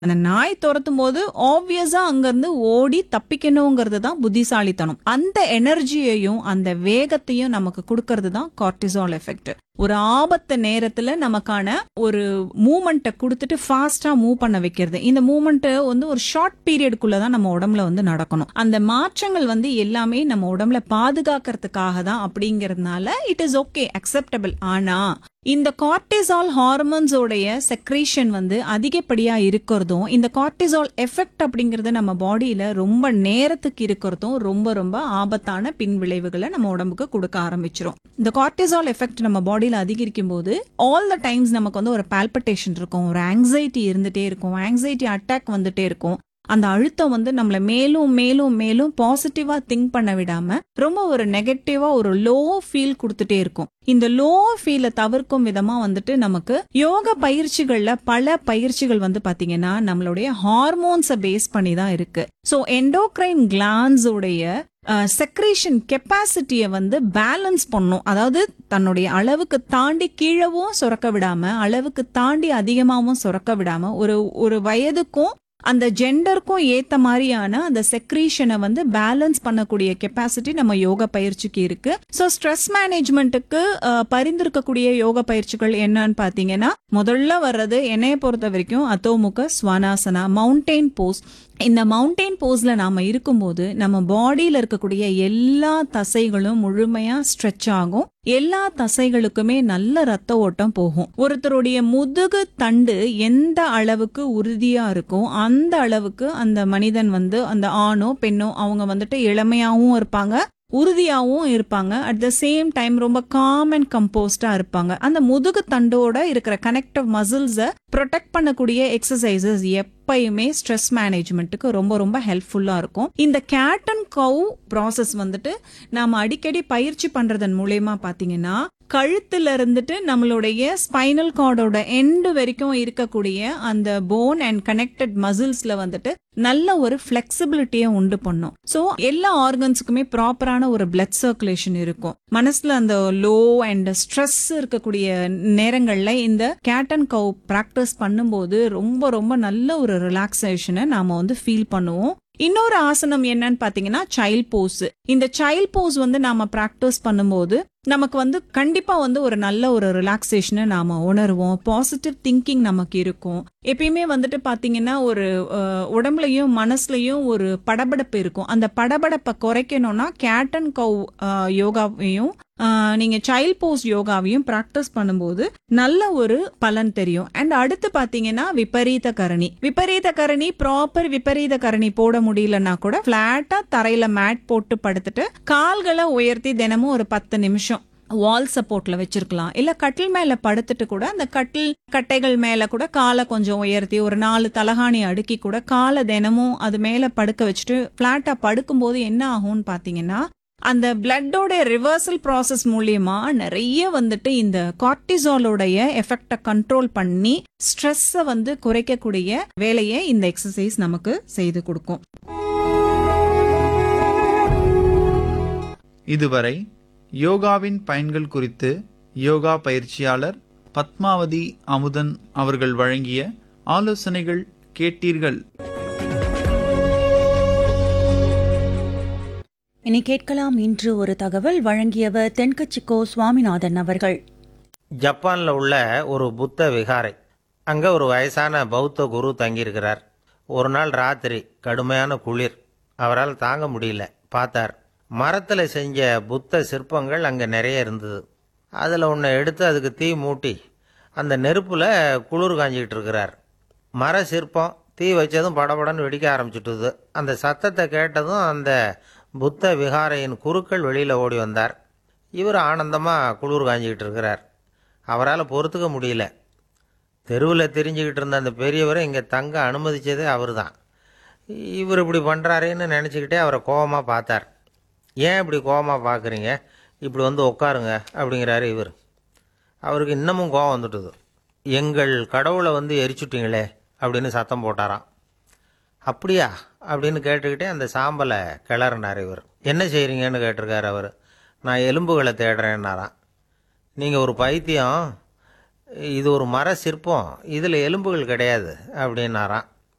அந்த நாய் துரத்தும் போது ஆப்வியஸா அங்கிருந்து ஓடி தப்பிக்கணுங்கிறது தான் புத்திசாலித்தனம் அந்த எனர்ஜியையும் அந்த வேகத்தையும் நமக்கு கொடுக்கறது தான் கார்டிசால் எஃபெக்ட் ஒரு ஆபத்து நேரத்துல நமக்கான ஒரு மூமெண்ட்டை கொடுத்துட்டு ஃபாஸ்டா மூவ் பண்ண வைக்கிறது இந்த மூமெண்ட் வந்து ஒரு ஷார்ட் பீரியடுக்குள்ள தான் நம்ம உடம்புல வந்து நடக்கணும் அந்த மாற்றங்கள் வந்து எல்லாமே நம்ம உடம்புல பாதுகாக்கிறதுக்காக தான் அப்படிங்கறதுனால இட் இஸ் ஓகே அக்செப்டபிள் ஆனா இந்த கார்டிசால் ஹார்மோன்ஸோடைய செக்ரேஷன் வந்து அதிகப்படியா இருக்கிறதும் இந்த கார்டிசால் எஃபெக்ட் அப்படிங்கறது நம்ம பாடியில ரொம்ப நேரத்துக்கு இருக்கிறதும் ரொம்ப ரொம்ப ஆபத்தான பின் விளைவுகளை நம்ம உடம்புக்கு கொடுக்க ஆரம்பிச்சிரும் இந்த கார்டிசால் எஃபெக்ட் நம்ம பாடியில அதிகரிக்கும் போது ஆல் த டைம்ஸ் நமக்கு வந்து ஒரு பால்பிட்டேஷன் இருக்கும் ஒரு ஆங்ஸைட்டி இருந்துட்டே இருக்கும் ஆங்ஸைட்டி அட்டாக் வந்துட்டே இருக்கும் அந்த அழுத்தம் வந்து நம்மள மேலும் மேலும் மேலும் பாசிட்டிவா திங்க் பண்ண விடாம ரொம்ப ஒரு நெகட்டிவா ஒரு லோ ஃபீல் கொடுத்துட்டே இருக்கும் இந்த லோ ஃபீலை தவிர்க்கும் விதமா வந்துட்டு நமக்கு யோக பயிற்சிகள்ல பல பயிற்சிகள் வந்து பாத்தீங்கன்னா நம்மளுடைய ஹார்மோன்ஸை பேஸ் பண்ணி தான் இருக்கு ஸோ எண்டோக்ரைன் கிளான்ஸோடைய செக்ரேஷன் கெப்பாசிட்டியை வந்து பேலன்ஸ் பண்ணும் அதாவது தன்னுடைய அளவுக்கு தாண்டி கீழவும் சுரக்க விடாம அளவுக்கு தாண்டி அதிகமாகவும் சுரக்க விடாம ஒரு ஒரு வயதுக்கும் அந்த ஜெண்டருக்கும் ஏத்த மாதிரியான அந்த செக்ரீஷனை வந்து பேலன்ஸ் பண்ணக்கூடிய கெப்பாசிட்டி நம்ம யோகா பயிற்சிக்கு இருக்கு ஸோ ஸ்ட்ரெஸ் மேனேஜ்மெண்ட்டுக்கு பரிந்துரைக்கக்கூடிய யோக பயிற்சிகள் என்னன்னு பாத்தீங்கன்னா முதல்ல வர்றது என்னைய பொறுத்த வரைக்கும் அத்தோமுக ஸ்வனாசனா மவுண்டெயின் போஸ் இந்த மவுண்டெயின் போஸ்ல நாம இருக்கும்போது நம்ம பாடியில இருக்கக்கூடிய எல்லா தசைகளும் முழுமையா ஸ்ட்ரெச் ஆகும் எல்லா தசைகளுக்குமே நல்ல ரத்த ஓட்டம் போகும் ஒருத்தருடைய முதுகு தண்டு எந்த அளவுக்கு உறுதியா இருக்கும் அந்த அளவுக்கு அந்த மனிதன் வந்து அந்த ஆணோ பெண்ணோ அவங்க வந்துட்டு இளமையாவும் இருப்பாங்க உறுதியாகவும் இருப்பாங்க அட் த சேம் டைம் ரொம்ப காம் அண்ட் கம்போஸ்டா இருப்பாங்க அந்த முதுகு தண்டோட இருக்கிற கனெக்டிவ் மசில்ஸை ப்ரொடெக்ட் பண்ணக்கூடிய எக்ஸசைசஸ் எப்பயுமே ஸ்ட்ரெஸ் மேனேஜ்மெண்ட்டுக்கு ரொம்ப ரொம்ப ஹெல்ப்ஃபுல்லா இருக்கும் இந்த கேட் அண்ட் கவு ப்ராசஸ் வந்துட்டு நாம அடிக்கடி பயிற்சி பண்றதன் மூலயமா பாத்தீங்கன்னா கழுத்துல இருந்துட்டு நம்மளுடைய ஸ்பைனல் கார்டோட எண்டு வரைக்கும் இருக்கக்கூடிய அந்த போன் அண்ட் கனெக்டட் மசில்ஸ்ல வந்துட்டு நல்ல ஒரு ஃபிளெக்சிபிலிட்டியை உண்டு பண்ணும் ஸோ எல்லா ஆர்கன்ஸுக்குமே ப்ராப்பரான ஒரு பிளட் சர்க்குலேஷன் இருக்கும் மனசுல அந்த லோ அண்ட் ஸ்ட்ரெஸ் இருக்கக்கூடிய நேரங்கள்ல இந்த கேட் அண்ட் கவ் ப்ராக்டிஸ் பண்ணும்போது ரொம்ப ரொம்ப நல்ல ஒரு ரிலாக்ஸேஷனை நாம வந்து ஃபீல் பண்ணுவோம் இன்னொரு ஆசனம் என்னன்னு பாத்தீங்கன்னா சைல்ட் போஸ் இந்த சைல்ட் போஸ் வந்து நாம பிராக்டிஸ் பண்ணும்போது நமக்கு வந்து கண்டிப்பா வந்து ஒரு நல்ல ஒரு ரிலாக்ஸேஷனை நாம உணர்வோம் பாசிட்டிவ் திங்கிங் நமக்கு இருக்கும் எப்பயுமே வந்துட்டு பாத்தீங்கன்னா ஒரு உடம்புலயும் மனசுலயும் ஒரு படபடப்பு இருக்கும் அந்த படபடப்பை குறைக்கணும்னா கேட் அண்ட் கவ் யோகாவையும் நீங்க சைல்ட் போஸ் யோகாவையும் பிராக்டிஸ் பண்ணும்போது நல்ல ஒரு பலன் தெரியும் அண்ட் அடுத்து பாத்தீங்கன்னா விபரீத கரணி விபரீத கரணி ப்ராப்பர் விபரீத கரணி போட முடியலன்னா கூட பிளாட்டா தரையில மேட் போட்டு படுத்துட்டு கால்களை உயர்த்தி தினமும் ஒரு பத்து நிமிஷம் வால் சப்போர்ட்ல வச்சிருக்கலாம் இல்ல கட்டில் மேல படுத்துட்டு கூட அந்த கட்டில் கட்டைகள் மேல கூட காலை கொஞ்சம் உயர்த்தி ஒரு நாலு தலகாணி அடுக்கி கூட காலை தினமும் அது மேல படுக்க வச்சுட்டு பிளாட்டா படுக்கும்போது என்ன ஆகும்னு பாத்தீங்கன்னா அந்த பிளட்டோட ரிவர்சல் ப்ராசஸ் மூலியமா நிறைய வந்துட்டு இந்த கார்டிசாலோடைய எஃபெக்டை கண்ட்ரோல் பண்ணி ஸ்ட்ரெஸ்ஸை வந்து குறைக்கக்கூடிய வேலையை இந்த எக்ஸசைஸ் நமக்கு செய்து கொடுக்கும் இதுவரை யோகாவின் பயன்கள் குறித்து யோகா பயிற்சியாளர் பத்மாவதி அமுதன் அவர்கள் வழங்கிய ஆலோசனைகள் கேட்டீர்கள் இனி கேட்கலாம் இன்று ஒரு தகவல் வழங்கியவர் தென்கட்சிக்கோ சுவாமிநாதன் அவர்கள் ஜப்பானில் உள்ள ஒரு புத்த விகாரை அங்கே ஒரு வயசான பௌத்த குரு தங்கியிருக்கிறார் ஒரு நாள் ராத்திரி கடுமையான குளிர் அவரால் தாங்க முடியல பார்த்தார் மரத்தில் செஞ்ச புத்த சிற்பங்கள் அங்கே நிறைய இருந்தது அதில் ஒன்றை எடுத்து அதுக்கு தீ மூட்டி அந்த நெருப்பில் குளிர் காஞ்சிக்கிட்டு இருக்கிறார் மர சிற்பம் தீ வச்சதும் படபடன்னு வெடிக்க ஆரம்பிச்சுட்டுது அந்த சத்தத்தை கேட்டதும் அந்த புத்த விகாரையின் குருக்கள் வெளியில் ஓடி வந்தார் இவர் ஆனந்தமாக குளிர் காஞ்சிக்கிட்டு இருக்கிறார் அவரால் பொறுத்துக்க முடியல தெருவில் தெரிஞ்சுக்கிட்டு இருந்த அந்த பெரியவரை இங்கே தங்க அனுமதித்ததே அவர் தான் இவர் இப்படி பண்ணுறாருன்னு நினச்சிக்கிட்டே அவரை கோபமாக பார்த்தார் ஏன் இப்படி கோபமாக பார்க்குறீங்க இப்படி வந்து உட்காருங்க அப்படிங்கிறாரு இவர் அவருக்கு இன்னமும் கோபம் வந்துட்டுது எங்கள் கடவுளை வந்து எரிச்சுட்டீங்களே அப்படின்னு சத்தம் போட்டாராம் அப்படியா அப்படின்னு கேட்டுக்கிட்டே அந்த சாம்பலை கிளறினார் இவர் என்ன செய்கிறீங்கன்னு கேட்டிருக்காரு அவர் நான் எலும்புகளை தேடுறேன்னாராம் நீங்கள் ஒரு பைத்தியம் இது ஒரு மர சிற்பம் இதில் எலும்புகள் கிடையாது அப்படின்னாராம்